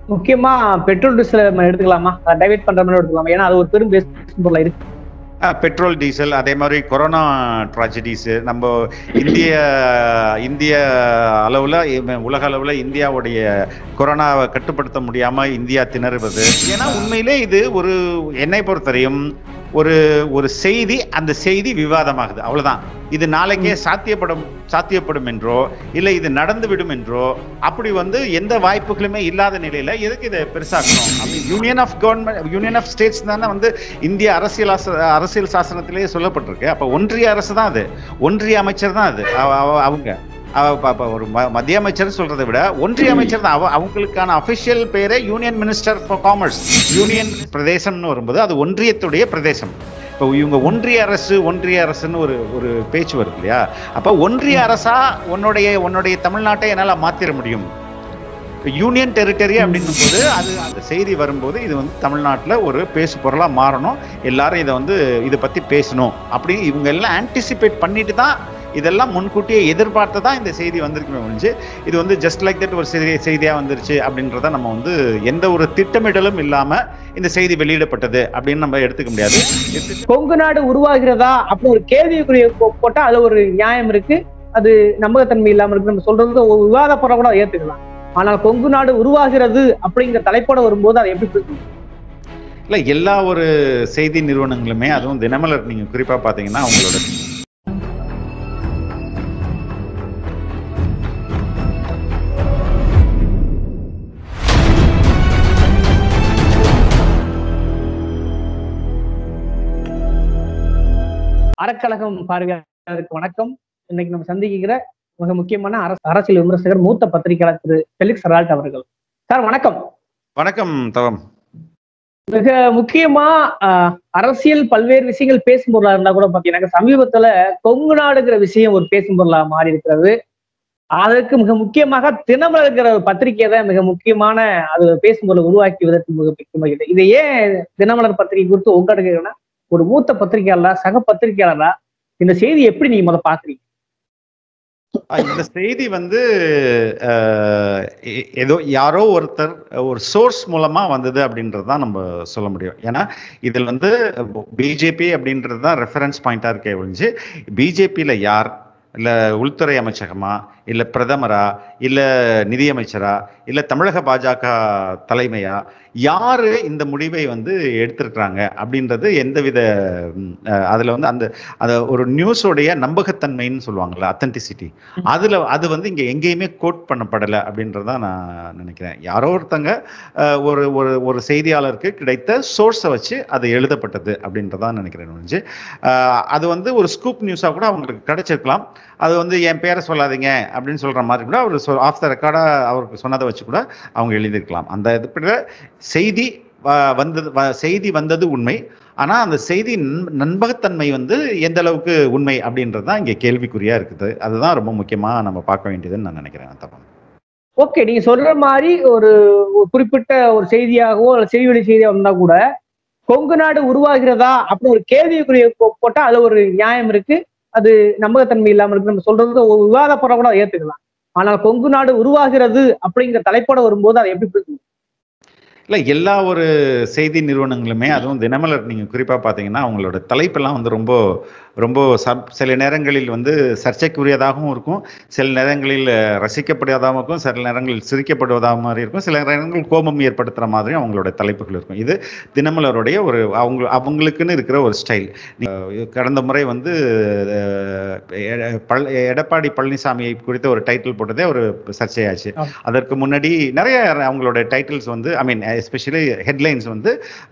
முக்கியமா petrol diesel நம்ம எடுத்துக்கலாமா டைவர்ட் பண்ற மாதிரி எடுத்துக்கலாமா ஏன்னா அது ஒரு பெரும் பேசும் பொருளா இருக்கு பெட்ரோல் டீசல் அதே மாதிரி கொரோனா ட்ராஜடிஸு நம்ம இந்திய இந்திய அளவில் உலக அளவில் இந்தியாவுடைய கொரோனாவை கட்டுப்படுத்த முடியாமல் இந்தியா திணறுவது ஏன்னா உண்மையிலே இது ஒரு என்னை பொறுத்தவரையும் ஒரு ஒரு செய்தி அந்த செய்தி விவாதமாகுது அவ்வளவுதான் இது நாளைக்கே சாத்தியப்படும் சாத்தியப்படும் என்றோ இல்லை இது நடந்து விடும் என்றோ அப்படி வந்து எந்த வாய்ப்புகளுமே இல்லாத நிலையில எதுக்கு இதை பெருசாக்கணும் அப்படி union of government union of states தானே வந்து இந்திய அரசியல் ஆச- அரசியல் சாசனத்திலேயே சொல்லப்பட்டிருக்கு அப்ப ஒன்றிய அரசு தான் அது ஒன்றிய அமைச்சர் தான் அது அவ- அவ- அவங்க அவ- ப- ப- ஒரு ம- மத்திய அமைச்சர் சொல்றதை விட ஒன்றிய அமைச்சர் தான் அவ- அவங்களுக்கான அபிஷியல் பேரே union minister for commerce union பிரதேசம்னு வரும்போது அது ஒன்றியத்துடைய பிரதேசம் இப்போ இவங்க ஒன்றிய அரசு ஒன்றிய அரசுன்னு ஒரு ஒரு பேச்சு வருது இல்லையா அப்ப ஒன்றிய அரசா உன்னுடைய உன்னுடைய தமிழ்நாட்டை என்னால மாத்திர முடியும் இப்போ யூனியன் டெரிட்டரி அப்படின்னும் போது அது அந்த செய்தி வரும்போது இது வந்து தமிழ்நாட்டில் ஒரு பேசு பொருளா மாறணும் எல்லாரும் இதை வந்து இதை பத்தி பேசணும் அப்படி இவங்க எல்லாம் ஆன்டிசிபேட் பண்ணிட்டு தான் இதெல்லாம் முன்கூட்டியே எதிர்பார்த்து தான் இந்த செய்தி வந்திருக்குமே ஒழிஞ்சு இது வந்து ஜஸ்ட் லைக் தட் ஒரு செய்தி செய்தியா வந்துருச்சு அப்படின்றத நம்ம வந்து எந்த ஒரு திட்டமிடலும் இல்லாம இந்த செய்தி வெளியிடப்பட்டது அப்படின்னு நம்ம எடுத்துக்க முடியாது இது கொங்கு நாடு உருவாகிறதா அப்படின்னு ஒரு கேள்விக்குரிய போ- போட்டா அதுல ஒரு நியாயம் இருக்கு அது நம்பகத்தன்மை இல்லாம இருக்கு நம்ம சொல்றது ஒரு விவாத பொருளை கூட ஏத்துக்கலாம் ஆனால் கொங்கு நாடு உருவாகிறது அப்படிங்கிற தலைப்போட வரும்போது அதை எப்படி புரிஞ்சுக்கணும்? இல்ல எல்லா ஒரு செய்தி நிறுவனங்களுமே அதுவும் தினமலர் நீங்க குறிப்பா பாத்தீங்கன்னா அவங்களோட அறக்கழகம் பார்வையாளருக்கு வணக்கம் இன்னைக்கு நம்ம சந்திக்கிற மிக முக்கியமான அரசு அரசியல் விமர்சகர் மூத்த பத்திரிகையாளர் திரு ஃபெலிக்ஸ் ஹெரால்ட் அவர்கள் சார் வணக்கம் வணக்கம் தவம் மிக முக்கியமா ஆஹ், அரசியல் பல்வேறு விஷயங்கள் பேசும் பொருளா இருந்தா கூட பாத்தீங்கன்னா சமீபத்துல கொங்கு நாடுங்கிற விஷயம் ஒரு பேசும் பொருளா மாறி இருக்கிறது அதற்கு மிக முக்கியமாக தினமலர்கிற ஒரு பத்திரிகை தான் மிக முக்கியமான அது பேசும் பொருளை உருவாக்கியதற்கு மிக முக்கியமாக இதை ஏன் தினமலர் பத்திரிகை குறித்து உங்கள்கிட்ட ஒரு மூத்த பத்திரிகையாளரா சக பத்திரிகையாளரா இந்த செய்தி எப்படி நீங்க முத பாக்குறீங்க அஹ் இந்த செய்தி வந்து அஹ், எ- ஏதோ யாரோ ஒருத்தர் ஒரு சோர்ஸ் மூலமா வந்தது அப்படின்றது தான் நம்ம சொல்ல முடியும் ஏன்னா இதில் வந்து பிஜேபி அப்படின்றது தான் ரெஃபரன்ஸ் பாயிண்டா இருக்கே ஒழிஞ்சு பிஜேபியில யார் இல்ல உள்துறை அமைச்சகமா இல்ல பிரதமரா இல்ல நிதியமைச்சரா இல்ல தமிழக பாஜக தலைமையா யாரு இந்த முடிவை வந்து எடுத்திருக்கிறாங்க அப்படின்றது எந்தவித ம், அஹ், அதுல வந்து அந்த அந்த ஒரு நியூஸோடைய நம்பகத்தன்மைன்னு சொல்லுவாங்கல்ல அத்தன்டிசிட்டி அதுல அது வந்து இங்க எங்கேயுமே கோட் பண்ணப்படலை அப்படின்றத நான் நினைக்கிறேன் யாரோ ஒருத்தங்க அஹ், ஒரு ஒரு ஒரு செய்தியாளருக்கு கிடைத்த சோர்ஸை வச்சு அது எழுதப்பட்டது அப்படின்றதா நினைக்கிறேன் ஒழிஞ்சு அஹ், அது வந்து ஒரு ஸ்கூப் நியூஸா கூட அவங்களுக்கு கிடைச்சிருக்கலாம் அது வந்து என் பேரை சொல்லாதீங்க அப்படின்னு சொல்ற மாதிரி கூட அவர் ஆஃப் த ரெக்கார்டா அவருக்கு சொன்னதை வச்சு கூட அவங்க எழுதியிருக்கலாம் அந்த இது செய்தி வ- வந்தது வ- செய்தி வந்தது உண்மை ஆனா அந்த செய்தி நன்- நம்பகத்தன்மை வந்து எந்த அளவுக்கு உண்மை அப்படின்றது தான் இங்க கேள்விக்குறியா இருக்குது அதுதான் ரொம்ப முக்கியமா நம்ம பார்க்க வேண்டியதுன்னு நான் நினைக்கிறேன் தப்பா ஓகே நீங்க சொல்ற மாதிரி ஒரு ஒரு குறிப்பிட்ட ஒரு செய்தியாகவோ அல்லது செய்தி வெளி செய்தியாக இருந்தா கூட கொங்கு நாடு உருவாகிறதா அப்படின்னு ஒரு கேள்விக்குரிய போ- போட்டா அதுல ஒரு நியாயம் இருக்கு அது நம்பகத்தன்மை இல்லாம இருக்கு நம்ம சொல்றது ஒரு விவாத பொருளை கூட ஏத்துக்கலாம் ஆனால் கொங்கு நாடு உருவாகிறது அப்படிங்கிற தலைப்போட வரும்போது அதை எப்படி புரிஞ்சுக்கணும்? இல்ல எல்லா ஒரு செய்தி நிறுவனங்களுமே அதுவும் தினமலர் நீங்க குறிப்பா பாத்தீங்கன்னா அவங்களோட தலைப்பெல்லாம் வந்து ரொம்ப ரொம்ப சப்- சில நேரங்களில் வந்து சர்ச்சைக்குரியதாகவும் இருக்கும் சில நேரங்களில் ரசிக்கப்படாதாகவும் இருக்கும் சில நேரங்களில் சிரிக்கப்படுவதாக மாதிரி இருக்கும் சில நேரங்கள் கோபம் ஏற்படுத்துற மாதிரி அவங்களோட தலைப்புகள் இருக்கும் இது தினமலருடைய ஒரு அவங்க அவங்களுக்குன்னு இருக்கிற ஒரு ஸ்டைல் கடந்த முறை வந்து அஹ், எ- பழ- எடப்பாடி பழனிசாமியை குறித்த ஒரு டைட்டில் போட்டதே ஒரு சர்ச்சையாச்சு ஆமா. அதற்கு முன்னாடி நிறைய அவங்களோட டைட்டில்ஸ் வந்து ஐ மீன் எஸ்பெஷலி ஹெட்லைன்ஸ் வந்து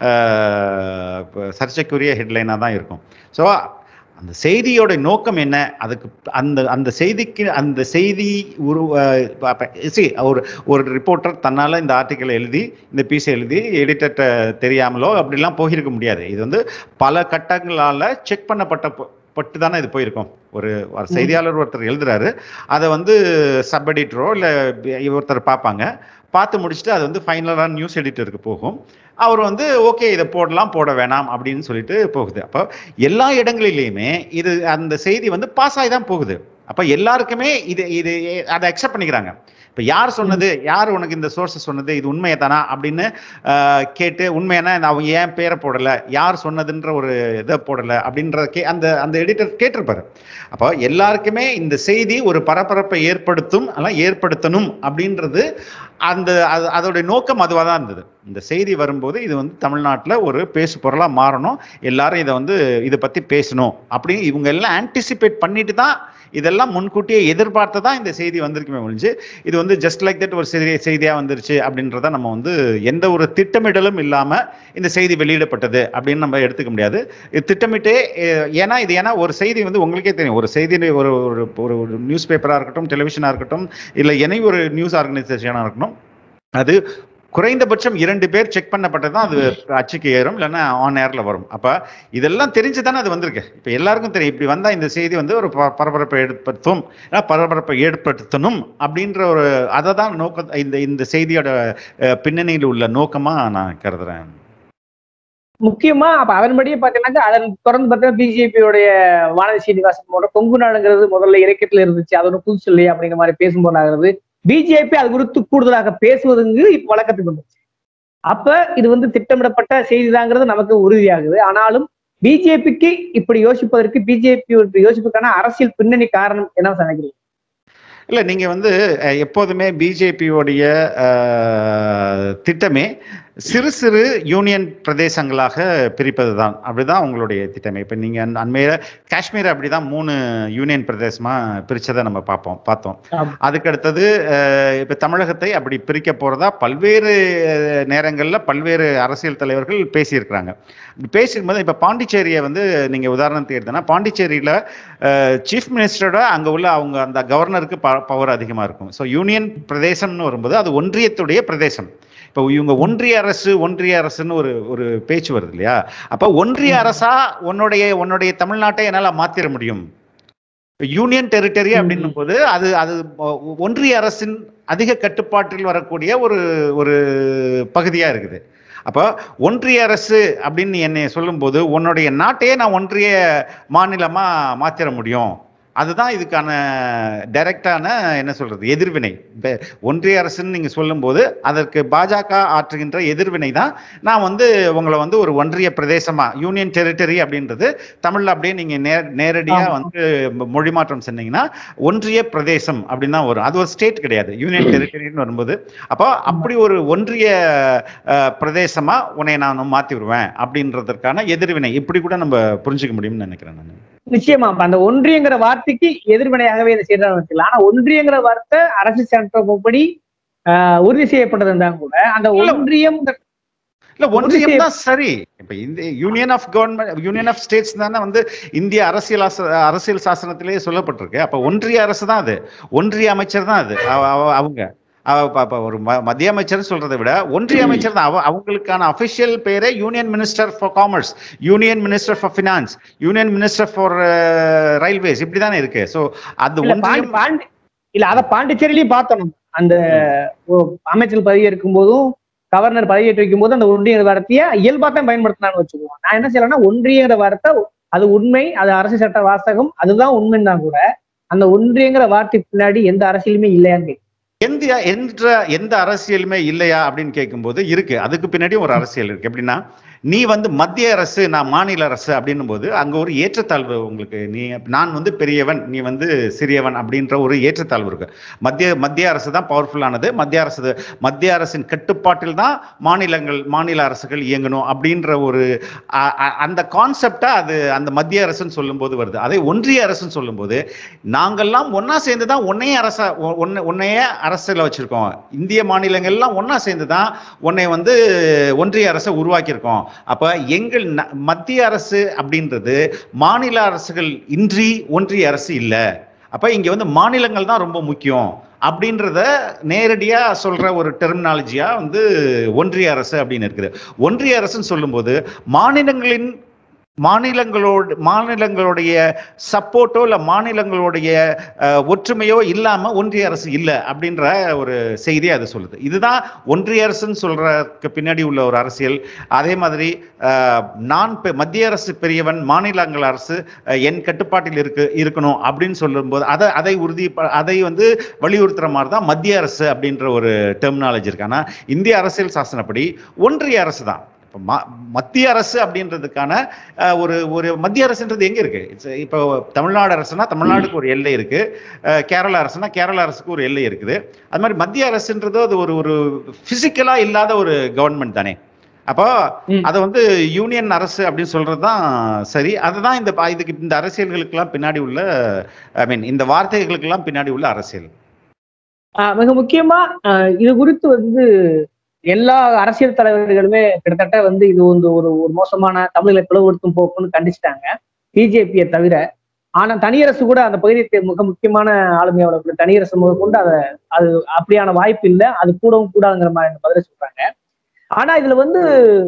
அஹ், இப்ப சர்ச்சைக்குரிய ஹெட்லைனாக தான் இருக்கும் ஸோ அந்த செய்தியோட நோக்கம் என்ன அதுக்கு அந்த அந்த செய்திக்கு அந்த செய்தி உரு see, ஒரு ஒரு ரிப்போர்ட்டர் தன்னால் இந்த ஆர்டிக்கலை எழுதி இந்த பீஸை எழுதி எடிட்டர்கிட்ட தெரியாமலோ அப்படிலாம் போயிருக்க முடியாது இது வந்து பல கட்டங்களால் செக் பண்ணப்பட்ட ப- பட்டு தானே இது போயிருக்கும் ஒரு ஒரு செய்தியாளர் ஒருத்தர் எழுதுறாரு அதை வந்து சப் எடிட்டரோ இல்லை ஒருத்தர் பார்ப்பாங்க பார்த்து முடிச்சுட்டு அது வந்து ஃபைனலான நியூஸ் எடிட்டருக்கு போகும் அவர் வந்து ஓகே இதை போடலாம் போட வேணாம் அப்படின்னு சொல்லிட்டு போகுது அப்போ எல்லா இடங்களிலையுமே இது அந்த செய்தி வந்து பாஸ் ஆகி தான் போகுது அப்போ எல்லாருக்குமே இது இது அதை அக்செப்ட் பண்ணிக்கிறாங்க இப்ப யார் சொன்னது யார் உனக்கு இந்த சோர்ஸ் சொன்னது இது உண்மையை தானா அப்படின்னு ஆஹ், கேட்டு உண்மையான அவங்க ஏன் பேரை போடல யார் சொன்னதுன்ற ஒரு இதை போடல அப்படின்ற கே அந்த அந்த எடிட்டர் கேட்டிருப்பாரு அப்போ எல்லாருக்குமே இந்த செய்தி ஒரு பரபரப்பை ஏற்படுத்தும் அதெல்லாம் ஏற்படுத்தணும் அப்படின்றது அந்த அது அதோடைய நோக்கம் அதுவாக தான் இருந்தது இந்த செய்தி வரும்போது இது வந்து தமிழ்நாட்டில் ஒரு பேசு பொருளாக மாறணும் எல்லாரும் இதை வந்து இதை பற்றி பேசணும் அப்படின்னு இவங்க எல்லாம் ஆன்டிசிபேட் பண்ணிட்டு தான் இதெல்லாம் முன்கூட்டியே எதிர்பார்த்து தான் இந்த செய்தி வந்திருக்குமே ஒழிஞ்சு இது வந்து ஜஸ்ட் லைக் தட் ஒரு செய்தி செய்தியாக வந்துருச்சு அப்படின்றத நம்ம வந்து எந்த ஒரு திட்டமிடலும் இல்லாமல் இந்த செய்தி வெளியிடப்பட்டது அப்படின்னு நம்ம எடுத்துக்க முடியாது இது திட்டமிட்டே அஹ், ஏன்னா இது ஏன்னா ஒரு செய்தி வந்து உங்களுக்கே தெரியும் ஒரு செய்தி ஒரு ஒரு ஒரு ஒரு நியூஸ் பேப்பராக இருக்கட்டும் டெலிவிஷனாக இருக்கட்டும் இல்லை எனி ஒரு நியூஸ் ஆர்கனைசேஷனாக இருக்கட்டும் அது குறைந்தபட்சம் இரண்டு பேர் செக் பண்ணப்பட்டது தான் அது அச்சுக்கு ஏறும் இல்லைன்னா ஆன் ஏர்ல வரும் அப்ப இதெல்லாம் தெரிஞ்சு தானே அது வந்திருக்கு இப்ப எல்லாருக்கும் தெரியும் இப்படி வந்தா இந்த செய்தி வந்து ஒரு ப- பரபரப்பை ஏற்படுத்தும் ஏன்னா பரபரப்பை ஏற்படுத்தணும் அப்படின்ற ஒரு அதை தான் நோக்க இந்த இந்த செய்தியோட அஹ், பின்னணியில் உள்ள நோக்கமா நான் கருதுறேன் முக்கியமா அப்ப அதன்படியே பாத்தீங்கன்னாக்கா அதன் தொடர்ந்து பார்த்தீங்கன்னா பிஜேபியோடைய வானதி சீனிவாசன் போன்ற கொங்கு நாடுங்கிறது முதல்ல இறக்கத்துல இருந்துச்சு அது ஒன்றும் புதுசு இல்லையா அப்படிங்கிற மாதிரி பேசும்போது ஆகிறது பிஜேபி அது குறித்து கூடுதலாக பேசுவதுங்கு இப்ப வழக்கத்துக்கு வந்துச்சு அப்ப இது வந்து திட்டமிடப்பட்ட செய்திதாங்கிறது நமக்கு உறுதியாகுது ஆனாலும் பிஜேபிக்கு இப்படி யோசிப்பதற்கு பிஜேபி யோசிப்புக்கான அரசியல் பின்னணி காரணம் என்ன நினைக்கிறீங்க இல்ல நீங்க வந்து அஹ், எப்போதுமே பிஜேபியோடைய திட்டமே சிறு சிறு யூனியன் பிரதேசங்களாக பிரிப்பது தான் அப்படிதான் அவங்களுடைய திட்டமே இப்போ நீங்க அண்- அண்மையில காஷ்மீர் அப்படிதான் மூணு யூனியன் பிரதேசமா பிரிச்சதை நம்ம பார்ப்போம் பார்த்தோம் ஆமா. அதுக்கு அடுத்தது அஹ், இப்ப தமிழகத்தை அப்படி பிரிக்க போறதா பல்வேறு அஹ், நேரங்கள்ல பல்வேறு அரசியல் தலைவர்கள் பேசியிருக்கிறாங்க இப்படி பேசியிருக்கும்போது இப்ப பாண்டிச்சேரியை வந்து நீங்க உதாரணத்துக்கு எடுத்தோன்னா பாண்டிச்சேரியில சீஃப் மினிஸ்டரோட அங்க உள்ள அவங்க அந்த கவர்னருக்கு பவர் அதிகமா இருக்கும் ஸோ யூனியன் பிரதேசம்னு வரும்போது அது ஒன்றியத்துடைய பிரதேசம் இப்போ இவங்க ஒன்றிய அரசு ஒன்றிய அரசுன்னு ஒரு ஒரு பேச்சு வருது இல்லையா அப்ப ஒன்றிய அரசா உன்னுடைய உன்னுடைய தமிழ்நாட்டை என்னால மாத்திர முடியும் யூனியன் டெரிட்டரி ம். அப்படின்னும் போது அது அது ஒ- ஒன்றிய அரசின் அதிக கட்டுப்பாட்டில் வரக்கூடிய ஒரு ஒரு பகுதியா இருக்குது அப்போ ஒன்றிய அரசு அப்படின்னு நீ என்னை சொல்லும்போது உன்னுடைய நாட்டையே நான் ஒன்றிய மாநிலமா மாத்திர முடியும் அதுதான் இதுக்கான டைரக்டான என்ன சொல்றது எதிர்வினை இந்த ஒன்றிய அரசுன்னு நீங்க சொல்லும்போது அதற்கு பாஜக ஆற்றுகின்ற எதிர்வினை தான் நான் வந்து உங்களை வந்து ஒரு ஒன்றிய பிரதேசமா யூனியன் டெரிட்டரி அப்படின்றது தமிழ்ல அப்படியே நீங்க நே நேரடியா ஆமா. வந்து மொழி மாற்றம் சொன்னீங்கன்னா ஒன்றிய பிரதேசம் அப்படின்னு தான் வரும் அது ஒரு ஸ்டேட் கிடையாது யூனியன் டெரிட்டரின்னு வரும்போது அப்போ அப்படி ஒரு ஒன்றிய அஹ், பிரதேசமா உன்னை நான் மாத்தி விடுவேன் அப்படின்றதற்கான எதிர்வினை இப்படி கூட நம்ம புரிஞ்சுக்க முடியும்னு நினைக்கிறேன் நான் நிச்சயமா அப்ப அந்த ஒன்றியங்கிற வார்த்தைக்கு எதிர்வினையாகவே இதை செய்யறாங்க வச்சுக்கலாம் ஆனா ஒன்றியங்கிற வார்த்தை அரசு சட்டப்படி ஆஹ், உறுதி செய்யப்பட்டது இருந்தாலும் கூட அந்த இல்ல. ஒன்றியம் இல்ல உறுதி ஒன்றியம் செய்ய- தான் சரி இப்ப இந்த union of government union of states தானே வந்து இந்திய அரசியல் ஆச- அரசியல் சாசனத்திலேயே சொல்லப்பட்டிருக்கு அப்ப ஒன்றிய அரசு தான் அது ஒன்றிய அமைச்சர் தான் அது அவ- அவ- அவங்க அவ- ப- ப- ஒரு ம- மத்திய அமைச்சர் சொல்றதை விட ஒன்றிய அமைச்சர் தான் அவ- அவங்களுக்கான அபிஷியல் பேரே union minister for commerce union minister for finance union minister for railways இப்படி தானே இருக்கு ஸோ அது இல்ல பாண்டி ஒன்றியம் பாண்டி இல்ல அத பாண்டிச்சேரியிலயும் பார்த்தோம் நம்ம. அந்த ஒ- அமைச்சர் பதவி இருக்கும் போதும் கவர்னர் பதவியேற்று வைக்கும் போது அந்த ஒன்றிய வார்த்தையை இயல்பா தான் பயன்படுத்தினான்னு வச்சுக்குவோம் நான் என்ன செய்யறேன்னா ஒன்றியங்கிற வார்த்தை அது உண்மை அது அரசு சட்ட வாசகம் அதுதான் உண்மைன்னா கூட அந்த ஒன்றியங்கிற வார்த்தை பின்னாடி எந்த அரசியலுமே இல்லையான்னு கேக்குறேன். எந்த என்ற எந்த அரசியலுமே இல்லையா அப்படின்னு கேட்கும்போது இருக்கு அதுக்கு பின்னாடியும் ஒரு அரசியல் இருக்கு எப்படின்னா நீ வந்து மத்திய அரசு நான் மாநில அரசு அப்படின்னும் போது அங்க ஒரு ஏற்றத்தாழ்வு உங்களுக்கு நீ நான் வந்து பெரியவன் நீ வந்து சிறியவன் அப்படின்ற ஒரு ஏற்றத்தாழ்வு இருக்கு மத்திய மத்திய அரசு தான் பவர்ஃபுல்லானது மத்திய அரசு மத்திய அரசின் கட்டுப்பாட்டில் தான் மாநிலங்கள் மாநில அரசுகள் இயங்கணும் அப்படின்ற ஒரு அ- அ- அந்த கான்செப்டா அது அந்த மத்திய அரசுன்னு சொல்லும்போது வருது அதே ஒன்றிய அரசுன்னு சொல்லும்போது நாங்கெல்லாம் ஒண்ணா சேர்ந்து தான் ஒன்னையே அரசா ஒ- ஒன்ன- ஒன்னையே அரசில் வச்சிருக்கோம் இந்திய மாநிலங்கள் எல்லாம் ஒண்ணா சேர்ந்து தான் உன்னை வந்து ஒன்றிய அரசை உருவாக்கியிருக்கோம் அப்ப எங்கள் ந- மத்திய அரசு அப்படின்றது மாநில அரசுகள் இன்றி ஒன்றிய அரசு இல்ல அப்ப இங்க வந்து மாநிலங்கள் தான் ரொம்ப முக்கியம் அப்படின்றத நேரடியா சொல்ற ஒரு டெர்மினாலஜியா வந்து ஒன்றிய அரசு அப்படின்னு இருக்குது ஒன்றிய அரசுன்னு சொல்லும்போது மாநிலங்களின் மாநிலங்களோட மாநிலங்களுடைய சப்போர்ட்டோ இல்லை மாநிலங்களுடைய அஹ், ஒற்றுமையோ இல்லாம ஒன்றிய அரசு இல்லை அப்படின்ற ஒரு செய்தியை அது சொல்லுது இதுதான் ஒன்றிய அரசுன்னு சொல்றதுக்கு பின்னாடி உள்ள ஒரு அரசியல் அதே மாதிரி அஹ், நான் பெ- மத்திய அரசு பெரியவன் மாநிலங்கள் அரசு அஹ், என் கட்டுப்பாட்டில் இருக்கு இருக்கணும் அப்படின்னு சொல்லும்போது அதை அதை உறுதி ப- அதை வந்து வலியுறுத்துற மாதிரி தான் மத்திய அரசு அப்படின்ற ஒரு டெர்மினாலஜி இருக்கு ஆனா இந்திய அரசியல் சாசனப்படி ஒன்றிய அரசு தான் இப்ப ம- மத்திய அரசு அப்படின்றதுக்கான அஹ், ஒரு ஒரு மத்திய அரசுன்றது எங்க இருக்கு It's- இப்போ தமிழ்நாடு அரசுனா தமிழ்நாடுக்கு ஒரு எல்லை இருக்கு அஹ், கேரளா அரசுனா கேரளா அரசுக்கு ஒரு எல்லை இருக்குது அது மாதிரி மத்திய அரசுன்றது அது ஒரு ஒரு பிசிக்கலா இல்லாத ஒரு கவர்மெண்ட் தானே அப்போ ம். அதை வந்து யூனியன் அரசு அப்படின்னு சொல்றது தான் சரி அதுதான் இந்த ப- இதுக்கு இந்த அரசியல்களுக்கெல்லாம் பின்னாடி உள்ள ஐ மீன் இந்த வார்த்தைகளுக்கெல்லாம் பின்னாடி உள்ள அரசியல் ஆஹ் மிக முக்கியமா ஆஹ் இது குறித்து வந்து எல்லா அரசியல் தலைவர்களுமே கிட்டத்தட்ட வந்து இது வந்து ஒரு ஒரு மோசமான தமிழை பிளவுபடுத்தும் போக்குன்னு கண்டிச்சிட்டாங்க பிஜேபியை தவிர ஆனா தனியரசு கூட அந்த பகுதியை மிக முக்கியமான ஆளுமையோட கூட தனியரசு முக கொண்டு அதை அது அப்படியான வாய்ப்பு இல்லை அது கூடவும் கூடாதுங்கிற மாதிரி பதில சொல்றாங்க ஆனா இதுல வந்து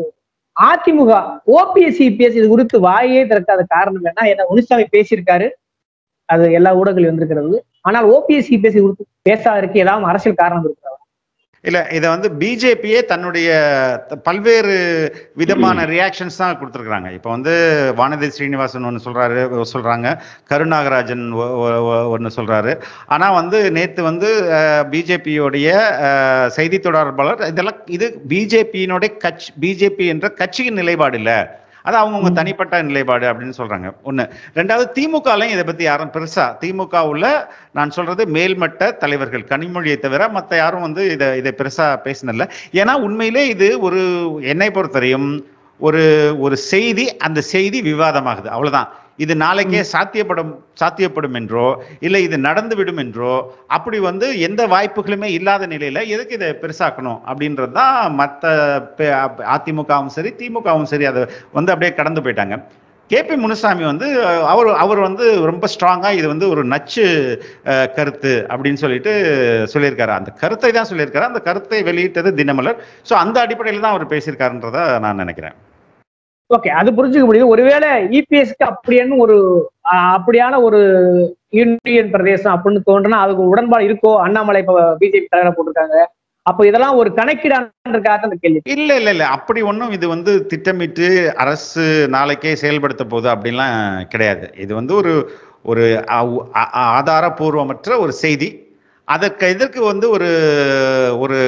அதிமுக ஓபிஎஸ் சிபிஎஸ் இது குறித்து வாயே திறக்காத காரணம் என்ன ஏன்னா முனிசாமி பேசியிருக்காரு அது எல்லா ஊடகங்களும் வந்திருக்கிறது ஆனால் ஓபிஎஸ் சிபிஎஸ் குறித்து பேசாதற்கு ஏதாவது அரசியல் காரணம் இருக்கிறதா இல்ல இதை வந்து பிஜேபியே தன்னுடைய த- பல்வேறு விதமான ரியாக்ஷன்ஸ் தான் கொடுத்துருக்குறாங்க இப்போ வந்து வானதி ஸ்ரீனிவாசன் ஒன்று சொல்றாரு சொல்றாங்க கருநாகராஜன் ஒன்று சொல்றாரு ஆனா வந்து நேத்து வந்து பிஜேபியோடைய செய்தி தொடர்பாளர் இதெல்லாம் இது பிஜேபியினுடைய கட்சி பிஜேபி என்ற கட்சியின் நிலைப்பாடு இல்ல அது அவங்கவுங்க ம். தனிப்பட்ட நிலைப்பாடு அப்படின்னு சொல்றாங்க ஒண்ணு ரெண்டாவது திமுகலையும் இதை பத்தி யாரும் பெருசா திமுக உள்ள நான் சொல்றது மேல்மட்ட தலைவர்கள் கனிமொழியை தவிர மத்த யாரும் வந்து இதை இதை பெருசா பேசினதில்ல ஏன்னா உண்மையிலே இது ஒரு என்னை பொறுத்தவரையும் ஒரு ஒரு செய்தி அந்த செய்தி விவாதமாகுது அவ்வளவுதான் இது நாளைக்கே சாத்தியப்படும் சாத்தியப்படும் என்றோ இல்லை இது நடந்து விடும் என்றோ அப்படி வந்து எந்த வாய்ப்புகளுமே இல்லாத நிலையில எதுக்கு இதை பெருசாக்கணும் அப்படின்றது தான் மற்ற அதிமுகவும் சரி திமுகவும் சரி அதை வந்து அப்படியே கடந்து போயிட்டாங்க கேபி முனுசாமி வந்து அஹ், அவர் அவர் வந்து ரொம்ப ஸ்ட்ராங்கா இது வந்து ஒரு நச்சு அஹ், கருத்து அப்படின்னு சொல்லிட்டு சொல்லியிருக்காரு அந்த கருத்தை தான் சொல்லியிருக்காரு அந்த கருத்தை வெளியிட்டது தினமலர் ஸோ அந்த அடிப்படையில் தான் அவர் பேசியிருக்காருன்றத நான் நினைக்கிறேன் ஓகே அது புரிஞ்சுக்க முடியுது ஒருவேளை இபிஎஸ்க்கு அப்படியான ஒரு ஆஹ், அப்படியான ஒரு யூனியன் பிரதேசம் அப்படின்னு தோன்றுனா அதுக்கு உடன்பாடு இருக்கோ அண்ணாமலை இப்ப பிஜேபி தலைவரை போட்டிருக்காங்க அப்ப இதெல்லாம் ஒரு கணக்கிடான்றதுக்காக அந்த கேள்வி இல்ல இல்ல இல்ல அப்படி ஒன்றும் இது வந்து திட்டமிட்டு அரசு நாளைக்கே செயல்படுத்த போகுது அப்படிலாம் கிடையாது இது வந்து ஒரு ஒரு ஆ- ஆ- ஆதாரபூர்வமற்ற ஒரு செய்தி அதற்கு எதற்கு வந்து ஒரு ஒரு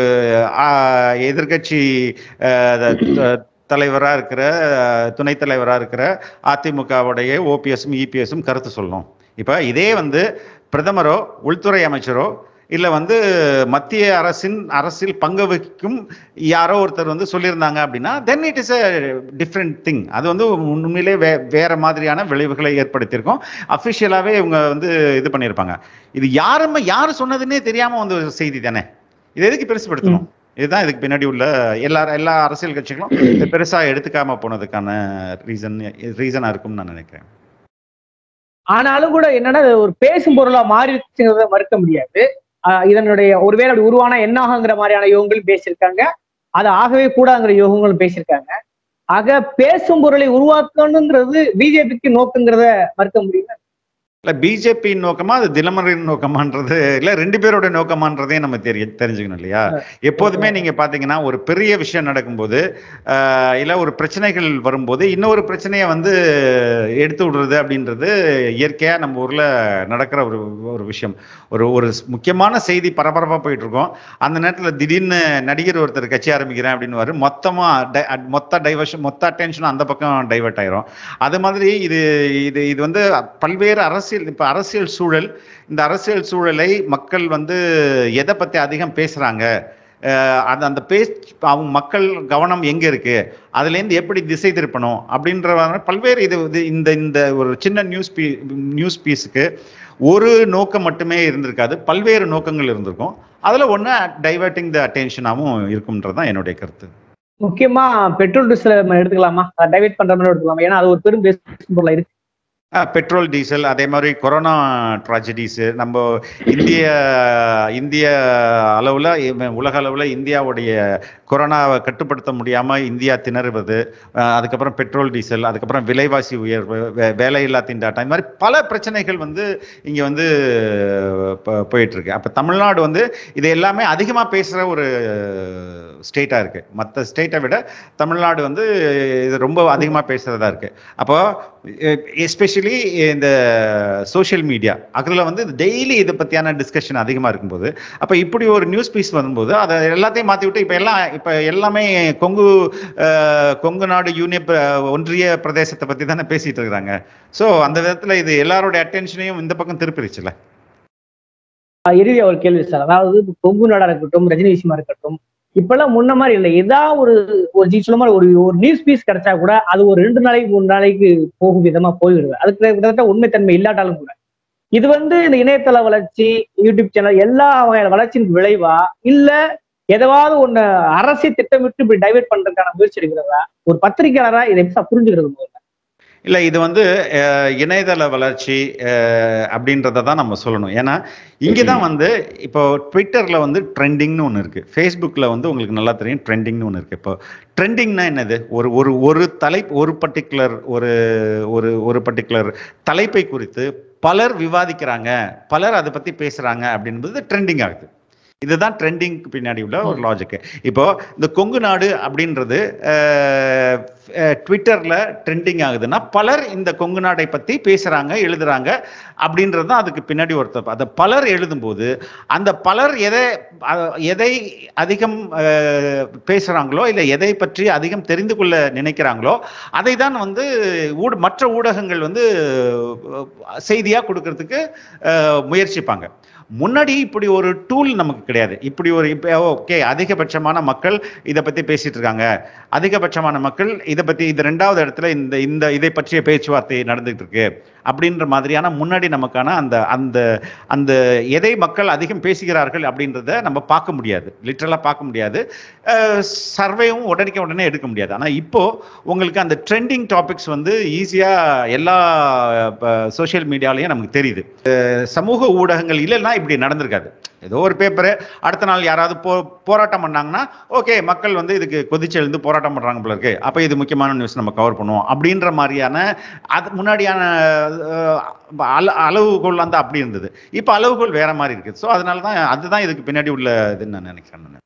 எதிர்கட்சி தலைவராக இருக்கிற அஹ், துணைத் தலைவராக இருக்கிற அதிமுகவுடைய ஓபிஎஸும் இபிஎஸும் கருத்து சொல்லணும் இப்போ இதே வந்து பிரதமரோ உள்துறை அமைச்சரோ இல்லை வந்து மத்திய அரசின் அரசில் பங்கு வகிக்கும் யாரோ ஒருத்தர் வந்து சொல்லியிருந்தாங்க அப்படின்னா then it is a different thing அது வந்து உண்மையிலே வே வேற மாதிரியான விளைவுகளை ஏற்படுத்தியிருக்கும் அஃபிஷியலாகவே இவங்க வந்து இது பண்ணியிருப்பாங்க இது யாருமே யார் சொன்னதுன்னே தெரியாம வந்து ஒரு செய்தி தானே இது எதுக்கு பெருசுப்படுத்தணும் இதுதான் இதுக்கு பின்னாடி உள்ள எல்லா எல்லா அரசியல் கட்சிகளும் இதை பெருசா எடுத்துக்காம போனதுக்கான ரீசன் ரீசனா இருக்கும்னு நான் நினைக்கிறேன் ஆனாலும் கூட என்னன்னா இது ஒரு பேசும் பொருளா மாறிடுச்சுங்கிறத மறுக்க முடியாது ஆஹ் இதனுடைய ஒருவேளை அப்படி உருவானா என்ன ஆகுங்கிற மாதிரியான யோகங்கள் பேசியிருக்காங்க அது ஆகவே கூடாங்கிற யோகங்களும் பேசியிருக்காங்க ஆக பேசும் பொருளை உருவாக்கணுங்கிறது பிஜேபிக்கு நோக்குங்கிறத மறுக்க முடியல இல்ல பிஜேபி நோக்கமா அது தினமரின் நோக்கமான்றது இல்ல ரெண்டு பேரோட நோக்கமான்றதே நம்ம தெரிய தெரிஞ்சுக்கணும் இல்லையா எப்போதுமே நீங்க பாத்தீங்கன்னா ஒரு பெரிய விஷயம் நடக்கும்போது ஆஹ், இல்ல ஒரு பிரச்சனைகள் வரும்போது இன்னொரு பிரச்சனையை வந்து எடுத்து விடுறது அப்படின்றது இயற்கையா நம்ம ஊர்ல நடக்கிற ஒரு ஒரு விஷயம் ஒரு ஒரு முக்கியமான செய்தி பரபரப்பா போயிட்டு இருக்கோம் அந்த நேரத்துல திடீர்னு நடிகர் ஒருத்தர் கட்சி ஆரம்பிக்கிறேன் அப்படின்னு வரும் மொத்தமா di- மொத்த டைவர்ஷன் மொத்த அட்டென்ஷனும் அந்த பக்கம் டைவர்ட் ஆயிரும் அது மாதிரி இது இது இது வந்து பல்வேறு அரசியல் இப்ப அரசியல் சூழல் இந்த அரசியல் சூழலை மக்கள் வந்து எதை பத்தி அதிகம் பேசுறாங்க அஹ் அது அந்த பேச் அவங்க மக்கள் கவனம் எங்க இருக்கு அதுல இருந்து எப்படி திசை திருப்பணும் அப்படின்ற மாதிரி பல்வேறு இது இது இந்த இந்த ஒரு சின்ன நியூஸ் பீ நியூஸ் பீஸுக்கு ஒரு நோக்கம் மட்டுமே இருந்திருக்காது பல்வேறு நோக்கங்கள் இருந்திருக்கும் அதுல ஒண்ணு டைவர்ட்டிங் த அட்டென்ஷனாகவும் இருக்கும்ன்றது தான் என்னுடைய கருத்து முக்கியமா பெட்ரோல் டீசல் நம்ம எடுத்துக்கலாமா டைவர்ட் பண்ற மாதிரி எடுத்துக்கலாமா ஏன்னா அது ஒரு பெரும் பேசும் பொருளா இருக்கு பெட்ரோல் டீசல் அதே மாதிரி கொரோனா ட்ராஜடிஸு நம்ம இந்திய இந்திய அளவில் உலக அளவில் இந்தியாவுடைய கொரோனாவை கட்டுப்படுத்த முடியாமல் இந்தியா திணறுவது அஹ் அதுக்கப்புறம் பெட்ரோல் டீசல் அதுக்கப்புறம் விலைவாசி உயர்வு வே- வேலையில்லா திண்டாட்டம் இந்த மாதிரி பல பிரச்சனைகள் வந்து இங்கே வந்து ப- போயிட்டு இருக்கு அப்போ தமிழ்நாடு வந்து இது எல்லாமே அதிகமாக பேசுகிற ஒரு ஸ்டேட்டாக இருக்கு மற்ற ஸ்டேட்டை விட தமிழ்நாடு வந்து இது ரொம்ப அதிகமாக பேசுகிறதா இருக்கு அப்போ எஸ்பெஷலி இந்த சோஷியல் மீடியா அதில் வந்து டெய்லி இதை பற்றியான டிஸ்கஷன் அதிகமாக இருக்கும்போது அப்போ இப்படி ஒரு நியூஸ் பீஸ் வரும்போது அதை எல்லாத்தையும் மாற்றி விட்டு இப்போ எல்லாம் இப்போ எல்லாமே கொங்கு அஹ், கொங்கு நாடு யூனியன் பிர- ஒன்றிய பிரதேசத்தை பற்றி தானே பேசிட்டு இருக்கிறாங்க ஸோ அந்த விதத்தில் இது எல்லாரோட அட்டென்ஷனையும் இந்த பக்கம் திருப்பிடுச்சுல இறுதியா ஒரு கேள்வி சார் அதாவது இப்ப கொங்கு நாடா இருக்கட்டும் ரஜினி விஷயமா இருக்கட்டும் இப்பெல்லாம் முன்ன மாதிரி இல்லை ஏதாவது ஒரு ஒரு நீ சொன்ன மாதிரி ஒரு ஒரு நியூஸ் பீஸ் கிடைச்சா கூட அது ஒரு ரெண்டு நாளைக்கு மூணு நாளைக்கு போகும் விதமா போயிடுது அதுக்கு கிட்டத்தட்ட உண்மைத்தன்மை இல்லாட்டாலும் கூட இது வந்து இந்த இணையதள வளர்ச்சி யூடியூப் சேனல் எல்லா வகையான வளர்ச்சியின் விளைவா இல்ல எதாவது ஒண்ணு அரசை திட்டமிட்டு இப்படி டைவர்ட் பண்றதுக்கான முயற்சி எடுக்கிறதா ஒரு பத்திரிகையாளரா இதை எப்படி சார் புரிஞ்சுக்கிறது முதல்ல இல்லை இது வந்து அஹ், இணையதள வளர்ச்சி அஹ், அப்படின்றத தான் நம்ம சொல்லணும் ஏன்னா இங்கே தான் வந்து இப்போ ட்விட்டரில் வந்து ட்ரெண்டிங்னு ஒன்று இருக்குது ஃபேஸ்புக்கில் வந்து உங்களுக்கு நல்லா தெரியும் ட்ரெண்டிங்னு ஒன்று இருக்குது இப்போ ட்ரெண்டிங்னா என்னது ஒரு ஒரு ஒரு தலைப்பு ஒரு பர்டிகுலர் ஒரு ஒரு ஒரு பர்டிகுலர் தலைப்பை குறித்து பலர் விவாதிக்கிறாங்க பலர் அதை பற்றி பேசுகிறாங்க அப்படின்றது ட்ரெண்டிங் ஆகுது இதுதான் ட்ரெண்டிங்க்கு பின்னாடி உள்ள ஒரு லாஜிக்கு இப்போ இந்த கொங்கு நாடு அப்படின்றது ட்விட்டரில் ட்ரெண்டிங் ஆகுதுன்னா பலர் இந்த கொங்கு நாடை பற்றி பேசுகிறாங்க எழுதுறாங்க அப்படின்றது தான் அதுக்கு பின்னாடி ஒருத்தர் அதை பலர் எழுதும்போது அந்த பலர் எதை அ- எதை அதிகம் அஹ், பேசுகிறாங்களோ இல்லை எதை பற்றி அதிகம் தெரிந்து கொள்ள நினைக்கிறாங்களோ அதை தான் வந்து ஊட மற்ற ஊடகங்கள் வந்து செய்தியாக கொடுக்கறதுக்கு அஹ், முயற்சிப்பாங்க முன்னாடி இப்படி ஒரு டூல் நமக்கு கிடையாது இப்படி ஒரு இப்போ ஓகே அதிகபட்சமான மக்கள் இதை பற்றி பேசிட்டு இருக்காங்க அதிகபட்சமான மக்கள் இதை பற்றி இது ரெண்டாவது இடத்துல இந்த இந்த இதை பற்றிய பேச்சுவார்த்தை நடந்துகிட்டு இருக்கு அப்படின்ற மாதிரியான முன்னாடி நமக்கான அந்த அந்த அந்த எதை மக்கள் அதிகம் பேசுகிறார்கள் அப்படின்றத நம்ம பார்க்க முடியாது லிட்ரலாக பார்க்க முடியாது சர்வேவும் உடனே உடனே எடுக்க முடியாது ஆனால் இப்போ உங்களுக்கு அந்த ட்ரெண்டிங் டாபிக்ஸ் வந்து ஈஸியாக எல்லா சோஷியல் மீடியாலையும் நமக்கு தெரியுது அஹ் சமூக ஊடகங்கள் இல்லைன்னா இப்படி நடந்திருக்காது ஏதோ ஒரு பேப்பரு அடுத்த நாள் யாராவது போ போராட்டம் பண்ணாங்கன்னா ஓகே மக்கள் வந்து இதுக்கு கொதிச்சு எழுந்து போராட்டம் பண்ணுறாங்க போல இருக்கு அப்போ இது முக்கியமான நியூஸ் நம்ம கவர் பண்ணுவோம் அப்படின்ற மாதிரியான அது முன்னாடியான அஹ், அள அளவுகோல் வந்து அப்படி இருந்தது இப்போ அளவுகோல் வேற மாதிரி இருக்குது ஸோ அதனால தான் அதுதான் இதுக்கு பின்னாடி உள்ள இதுன்னு நான் நினைக்கிறேன் நான்